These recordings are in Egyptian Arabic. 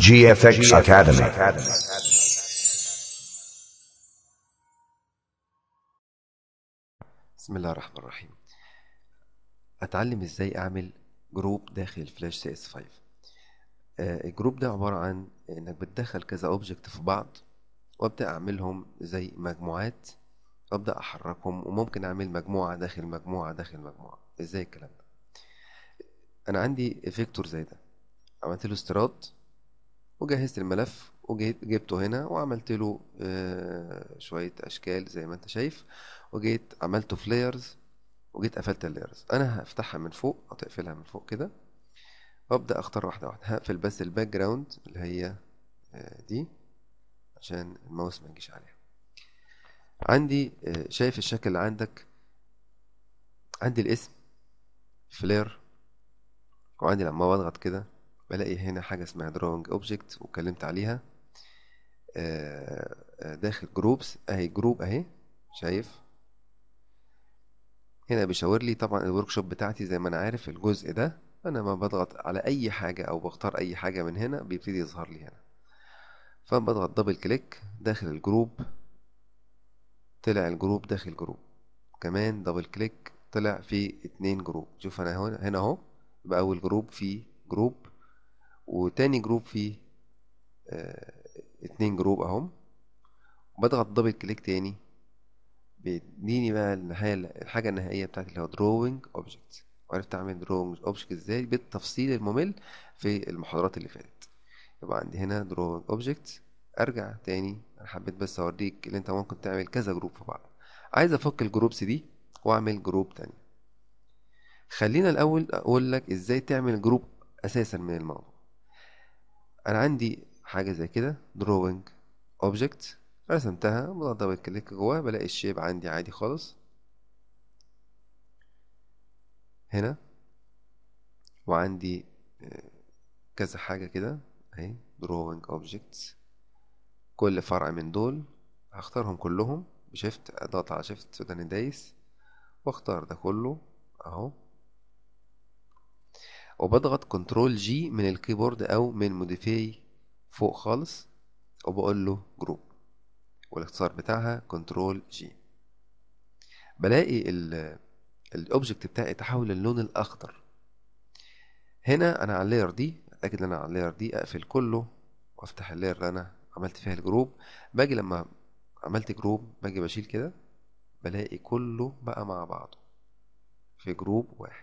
GFX Academy. بسم الله الرحمن الرحيم اتعلم ازاي اعمل جروب داخل فلاش سي اس 5 آه، الجروب ده عبارة عن انك بتدخل كذا اوبجكت في بعض وابدا اعملهم زي مجموعات وابدا احركهم وممكن اعمل مجموعة داخل مجموعة داخل مجموعة ازاي الكلام ده انا عندي فيكتور زي ده عملت له استيراد وجهزت الملف وجيت جبته هنا وعملت له آه، شوية اشكال زي ما انت شايف وجيت عملته في لايرز وجيت قفلت اللايرز انا هفتحها من فوق او تقفلها من فوق كده وابدا اختار واحده واحده هقفل بس الباك جراوند اللي هي آه، دي عشان الماوس ما يجيش عليها عندي آه، شايف الشكل اللي عندك عندي الاسم فلير وعندي لما بضغط كده بلاقي هنا حاجه اسمها دروينج اوبجكت واتكلمت عليها آه، آه، داخل جروبس اهي جروب اهي شايف هنا بيشاور لي طبعا الورك شوب بتاعتي زي ما انا عارف الجزء ده انا ما بضغط على اي حاجه او بختار اي حاجه من هنا بيبتدي يظهر لي هنا فبضغط دبل كليك داخل الجروب طلع الجروب داخل جروب كمان دبل كليك طلع في اتنين جروب شوف انا هنا هنا اهو يبقى اول جروب فيه جروب وتاني جروب فيه اه اتنين جروب اهم بضغط دبل كليك تاني بيديني بقى النهاية الحاجة النهائية بتاعتي اللي هو drawing object وعرفت اعمل drawing object ازاي بالتفصيل الممل في المحاضرات اللي فاتت يبقى عندي هنا drawing object ارجع تاني انا حبيت بس اوريك ان انت ممكن تعمل كذا جروب في بعض عايز افك الجروبس دي واعمل جروب تاني خلينا الاول اقول لك ازاي تعمل جروب اساسا من الموضوع انا عندي حاجة زي كده drawing object رسمتها بضغط دبل كليك جواها بلاقي الشيب عندي عادي خالص هنا وعندي آه، كذا حاجة كده اهي drawing objects كل فرع من دول هختارهم كلهم بشيفت اضغط على شيفت سوداني دايس واختار ده كله اهو وبضغط كنترول جي من الكيبورد او من موديفاي فوق خالص وبقول له جروب والاختصار بتاعها كنترول جي بلاقي الاوبجكت بتاعي تحول للون الاخضر هنا انا على اللاير دي اتاكد ان انا على اللاير دي اقفل كله وافتح اللاير اللي انا عملت فيها الجروب باجي لما عملت جروب باجي بشيل كده بلاقي كله بقى مع بعضه في جروب واحد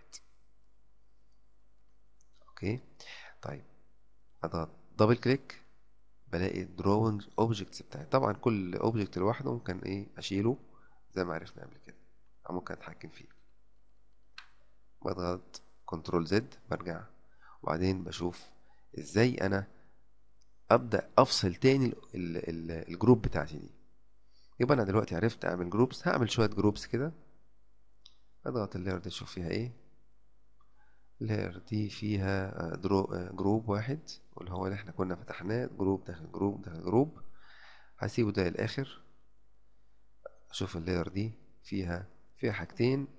اوكي طيب اضغط دبل كليك بلاقي دروينج اوبجكتس بتاعي طبعا كل اوبجكت لوحده ممكن ايه اشيله زي ما عرفنا قبل كده او ممكن اتحكم فيه بضغط كنترول زد برجع وبعدين بشوف ازاي انا ابدا افصل تاني ال ال ال الجروب بتاعتي دي يبقى انا دلوقتي عرفت اعمل جروبس هعمل شويه جروبس كده اضغط اللاير دي اشوف فيها ايه اللاير دي فيها درو جروب واحد واللي هو اللي احنا كنا فتحناه جروب داخل جروب داخل جروب هسيبه ده للاخر اشوف اللاير دي فيها فيها حاجتين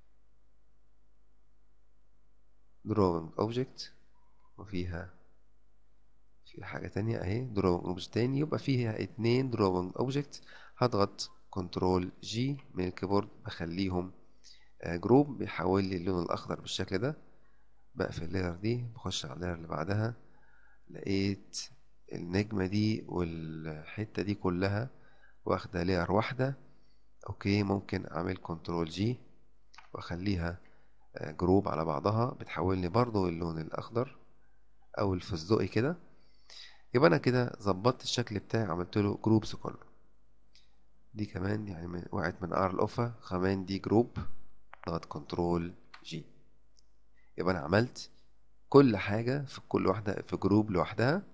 drawing object وفيها في حاجة تانية اهي drawing object تاني يبقى فيها اتنين drawing object هضغط كنترول جي من الكيبورد بخليهم جروب بيحول لي اللون الاخضر بالشكل ده بقفل اللاير دي بخش على اللاير اللي بعدها لقيت النجمة دي والحتة دي كلها واخدة لاير واحدة اوكي ممكن اعمل كنترول جي واخليها جروب على بعضها بتحول لي برضو اللون الاخضر او الفستقي كده يبقى انا كده ظبطت الشكل بتاعي عملت له جروبس كله دي كمان يعني من وقعت من ار الاوفا كمان دي جروب ضغط كنترول جي يبقى انا عملت كل حاجة في كل واحدة في جروب لوحدها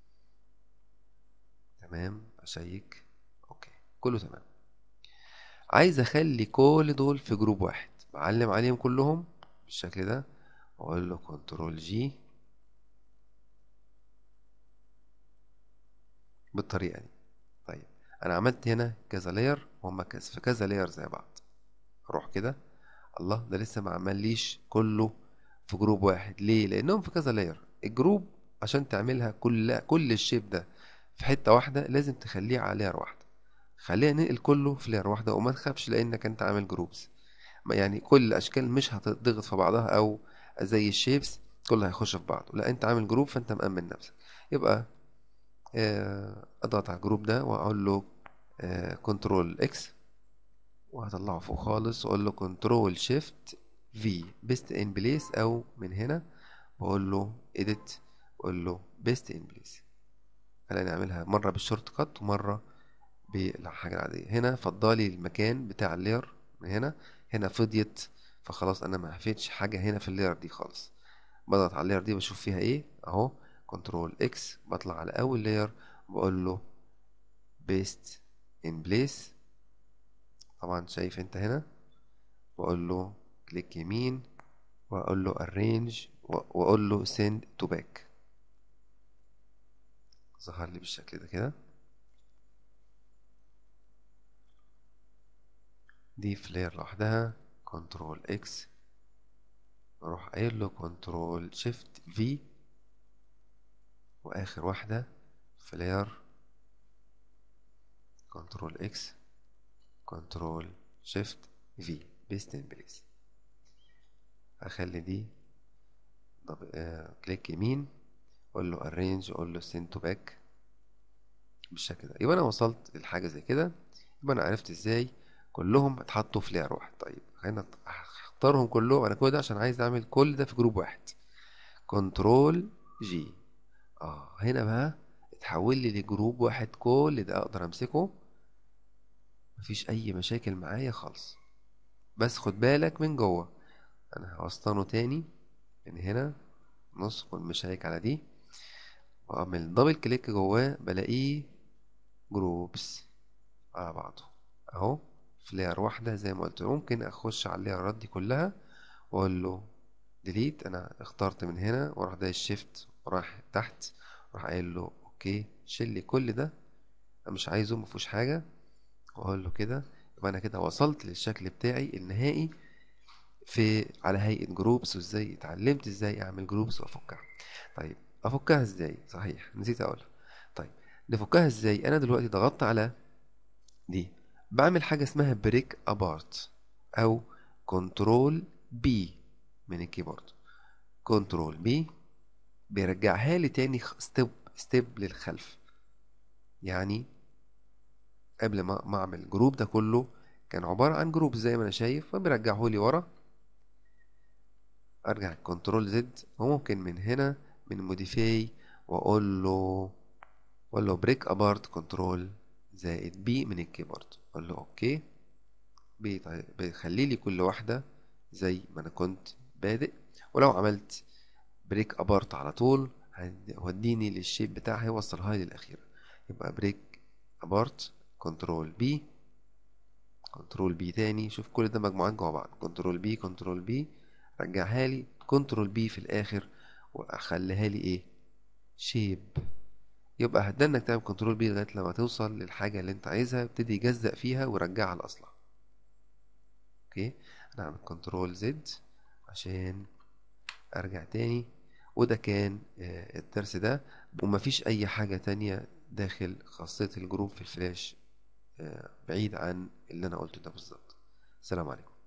تمام اشيك اوكي كله تمام عايز اخلي كل دول في جروب واحد بعلم عليهم كلهم بالشكل ده واقول له كنترول جي بالطريقة دي طيب انا عملت هنا كذا لاير وهم كذا في كذا لاير زي بعض اروح كده الله ده لسه ما عمليش كله في جروب واحد ليه لانهم في كذا لاير الجروب عشان تعملها كل كل الشيب ده في حته واحده لازم تخليه على لير واحده خلينا ننقل كله في لير واحده وما تخافش لانك انت عامل جروبس يعني كل الاشكال مش هتضغط في بعضها او زي الشيبس كله هيخش في بعضه لا انت عامل جروب فانت مأمن نفسك يبقى آه، اضغط على الجروب ده واقول له كنترول اكس وهطلعه فوق خالص واقول له كنترول شيفت في بيست ان بليس او من هنا واقول له edit واقول له بيست ان بليس خلينا نعملها مره بالشورت كات ومره بالحاجه العاديه هنا فضالي المكان بتاع اللير من هنا هنا فضيت فخلاص انا ما هفيتش حاجه هنا في اللير دي خالص بضغط على اللير دي بشوف فيها ايه اهو كنترول اكس بطلع على اول لير بقول له بيست ان بليس طبعا شايف انت هنا واقول له كليك يمين واقول له arrange واقول له send to back ظهر لي بالشكل ده كده دي فلير لوحدها كنترول اكس اروح قايل له كنترول شيفت في واخر واحدة فلير كنترول اكس كنترول شيفت في بيست ان بليس اخلي دي طب آه كليك يمين اقول له arrange اقول له send to back بالشكل ده يبقى انا وصلت لحاجه زي كده يبقى انا عرفت ازاي كلهم اتحطوا في لير واحد طيب خلينا اختارهم كلهم انا كل ده عشان عايز اعمل كل ده في جروب واحد كنترول جي اه هنا بقى اتحول لي لجروب واحد كل ده اقدر امسكه مفيش اي مشاكل معايا خالص بس خد بالك من جوه انا هوسطنه تاني من هنا نص مش هيك على دي واعمل دبل كليك جواه بلاقيه جروبس على بعضه اهو في لاير واحده زي ما قلت ممكن اخش على اللايرات دي كلها واقول له ديليت انا اخترت من هنا واروح دايس شيفت وراح تحت وراح قايل له اوكي شيل لي كل ده انا مش عايزه مفيهوش حاجه واقول له كده يبقى انا كده وصلت للشكل بتاعي النهائي في على هيئه جروبس وازاي اتعلمت ازاي اعمل جروبس وافكها طيب افكها ازاي صحيح نسيت اقولها طيب نفكها ازاي انا دلوقتي ضغطت على دي بعمل حاجه اسمها بريك ابارت او كنترول بي من الكيبورد كنترول بي بيرجعها لي تاني ستيب ستيب للخلف يعني قبل ما ما اعمل جروب ده كله كان عبارة عن جروب زي ما انا شايف فبيرجعه لي ورا ارجع كنترول زد وممكن من هنا من موديفاي واقول له اقول له بريك ابارت كنترول زائد بي من الكيبورد اقول له اوكي بيخلي لي كل واحدة زي ما انا كنت بادئ ولو عملت بريك ابارت على طول هيوديني للشيب بتاعها هيوصلها لي للاخيرة يبقى بريك ابارت كنترول بي كنترول بي تاني شوف كل ده مجموعات جوا بعض كنترول بي كنترول بي رجعها لي كنترول بي في الاخر واخليها لي ايه شيب يبقى هتدى انك تعمل كنترول بي لغايه لما توصل للحاجه اللي انت عايزها ابتدي يجزأ فيها ويرجعها لاصلها اوكي انا هعمل كنترول زد عشان ارجع تاني وده كان الدرس ده ومفيش اي حاجه تانية داخل خاصيه الجروب في الفلاش بعيد عن اللي انا قلته ده بالظبط السلام عليكم